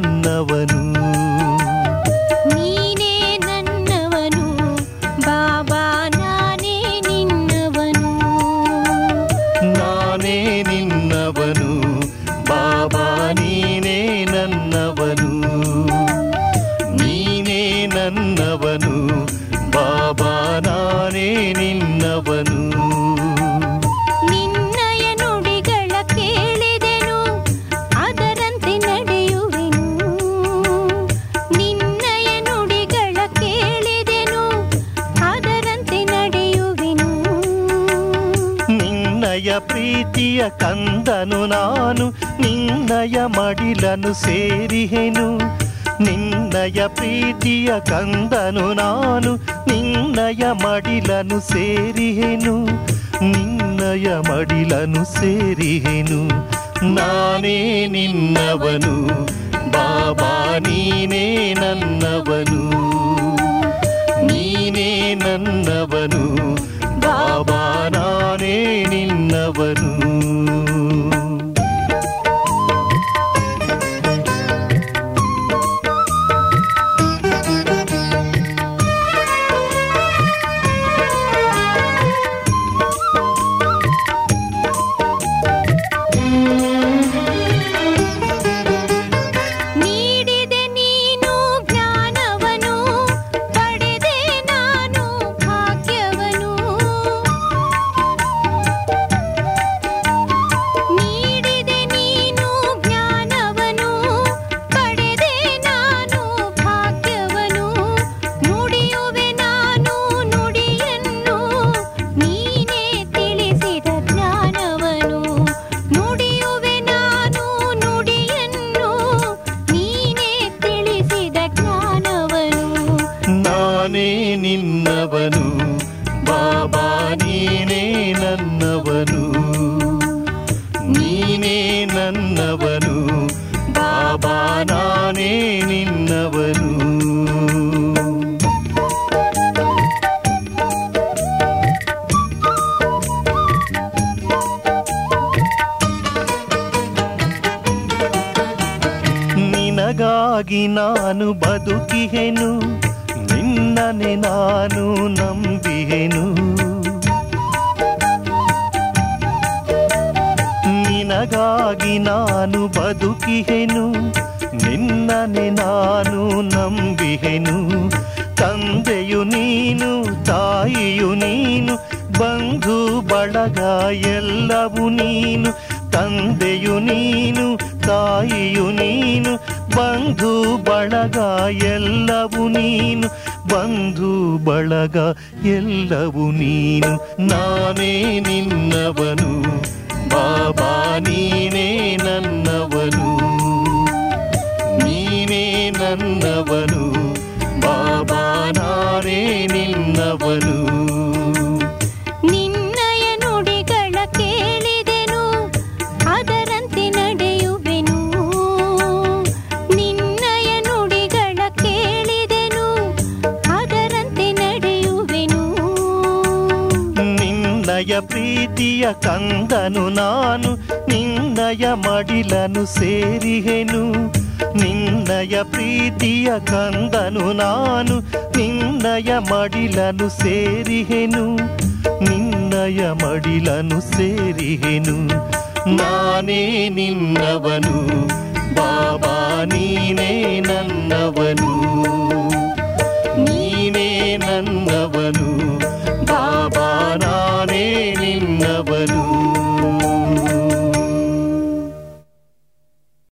ನನ್ನವನು ನೀನೇ ನನ್ನವನು ಬಾಬಾ ನಾನೇ ನಿನ್ನವನು ನಾನೇ ನಿನ್ನವನು ಬಾಬಾ ನೀನೇ ನನ್ನವನು ನೀನೇ ನನ್ನವನು ಬಾಬಾ ನಾನೇ ನಿನ್ನವನು ನಿನ್ನಯ ನುಡಿಗಳ ಕೇಳಿದೆನು ಅದರಂತೆ ನಡೆಯುವೆನು ನಿನ್ನಯ ನುಡಿಗಳ ಕೇಳಿದೆನು ಅದರಂತೆ ನಡೆಯುವೆನು ನಿನ್ನಯ ಪ್ರೀತಿಯ ಕಂದನು ನಾನು ನಿನ್ನಯ ಮಡಿಲನು ಸೇರಿಹೆನು ನಿನ್ನಯ ಪ್ರೀತಿಯ ಕಂದನು ನಾನು ನಿನ್ನಯ ಮಡಿಲನು ಸೇರಿಹೆನು ನಿನ್ನಯ ಮಡಿಲನು ಸೇರಿಹೆನು ನಾನೇ ನಿನ್ನವನು ಬಾಬಾ ನೀನೇ ನನ್ನವನು ನೀನೇ ನನ್ನವನು ಬಾಬಾ ನಾನೇ ನಿನ್ನವನು ನೀಡಿದೆ ನೀನು ಜ್ಞಾನವನು ಪಡೆದೆ ನಾನು ಭಾಗ್ಯವನು ನೀಡಿದೆ ನೀನು ಜ್ಞಾನವನು ಪಡೆದೆ ನಾನು ಭಾಗ್ಯವನು ನುಡಿಯುವೆ ನಾನು ನುಡಿಯನ್ನು ನೀನೇ ತಿಳಿಸಿದ ಜ್ಞಾನವನು ನುಡಿಯುವೆ ನಾನು ನುಡಿಯನ್ನು ನೀನೇ ತಿಳಿಸಿದ ಜ್ಞಾನವನು ನಾನೇ ನಿನ್ನವನು ಬಾಬಾ ನೀನೇ ನನ್ನವನು ನೀನೇ ನನ್ನವನು ಬಾಬಾ ನಾನೇ ನಿನ್ನವನು ನಿನಗಾಗಿ ನಾನು ಬದುಕಿಹೆನು ನಿನ್ನನೆ ನಾನು ನಂಬಿಹೆನು ನಿನಗಾಗಿ ನಾನು ಬದುಕಿಹೆನು ನಿನ್ನನೆ ನಾನು ನಂಬಿಹೆನು ತಂದೆಯು ನೀನು ತಾಯಿಯು ನೀನು ಬಂಧು ಬಳಗ ಎಲ್ಲವೂ ನೀನು ತಂದೆಯು ನೀನು ತಾಯಿಯು ನೀನು ಬಂಧು ಬಳಗ ಎಲ್ಲವೂ ನೀನು ಬಂಧು ಬಳಗ ಎಲ್ಲವೂ ನೀನು ನಾನೇ ನಿನ್ನವನು ಬಾಬಾ ನೀನೇ ನನ್ನವನು ನೀನೇ ನನ್ನವನು ಬಾಬಾ ನಾನೇ ನಿನ್ನವನು ನಿನ್ನಯ ನುಡಿಗಳ ಕೇಳಿದೆನು ಅದರಂತೆ ನಡೆಯುವೆನು ನಿನ್ನಯ ನುಡಿಗಳ ಕೇಳಿದೆನು ಅದರಂತೆ ನಡೆಯುವೆನು ನಿನ್ನಯ ಪ್ರೀತಿಯ ಕಂದನು ನಾನು ನಿನ್ನಯ ಮಡಿಲನು ಸೇರಿಹೆನು ನಿನ್ನಯ ಪ್ರೀತಿಯ ಕಂದನು ನಾನು ನಿನ್ನಯ ಮಡಿಲನು ಸೇರಿಹೆನು ನಿನ್ನಯ ಮಡಿಲನು ಸೇರಿಹೆನು ನಾನೇ ನಿನ್ನವನು ಬಾಬಾ ನೀನೇ ನನ್ನವನು